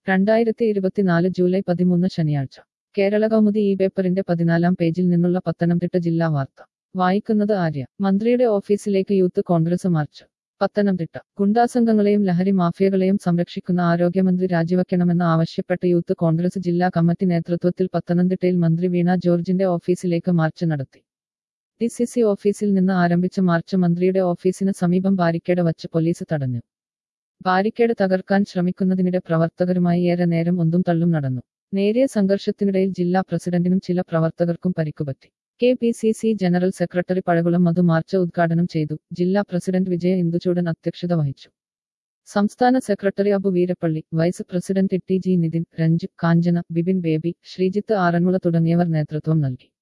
രണ്ടായിരത്തി ഇരുപത്തിനാല് ജൂലൈ പതിമൂന്ന് ശനിയാഴ്ച കേരള കൗമുദി ഈ പേപ്പറിന്റെ പതിനാലാം പേജിൽ നിന്നുള്ള പത്തനംതിട്ട ജില്ലാ വാർത്ത വായിക്കുന്നത് ആര്യ മന്ത്രിയുടെ ഓഫീസിലേക്ക് യൂത്ത് കോൺഗ്രസ് മാർച്ച് പത്തനംതിട്ട ഗുണ്ടാസംഘങ്ങളെയും ലഹരി മാഫിയകളെയും സംരക്ഷിക്കുന്ന ആരോഗ്യമന്ത്രി രാജിവെക്കണമെന്ന് ആവശ്യപ്പെട്ട് യൂത്ത് കോൺഗ്രസ് ജില്ലാ കമ്മിറ്റി നേതൃത്വത്തിൽ പത്തനംതിട്ടയിൽ മന്ത്രി വീണ ജോർജിന്റെ ഓഫീസിലേക്ക് മാർച്ച് നടത്തി ഡി സി സി ഓഫീസിൽ നിന്ന് ആരംഭിച്ച മാർച്ച് മന്ത്രിയുടെ ഓഫീസിന് സമീപം ബാരിക്കേഡ് വച്ച് പോലീസ് തടഞ്ഞു ബാരിക്കേഡ് തകർക്കാൻ ശ്രമിക്കുന്നതിനിടെ പ്രവർത്തകരുമായി ഏറെ നേരം ഒന്നും തള്ളും നടന്നു നേരിയ സംഘർഷത്തിനിടയിൽ ജില്ലാ പ്രസിഡന്റിനും ചില പ്രവർത്തകർക്കും പരിക്കുപറ്റി K P C C general secretary Pazhakulam Madhu march ഉദ്ഘാടനം ചെയ്തു ജില്ലാ പ്രസിഡന്റ് വിജയ ഇന്ദുചൂടൻ അധ്യക്ഷത വഹിച്ചു സംസ്ഥാന secretary Abu Veerappally vice president T G Nithin Ranju Kanchana Bipin Baby Sreejith Aranmula തുടങ്ങിയവർ നേതൃത്വം നൽകി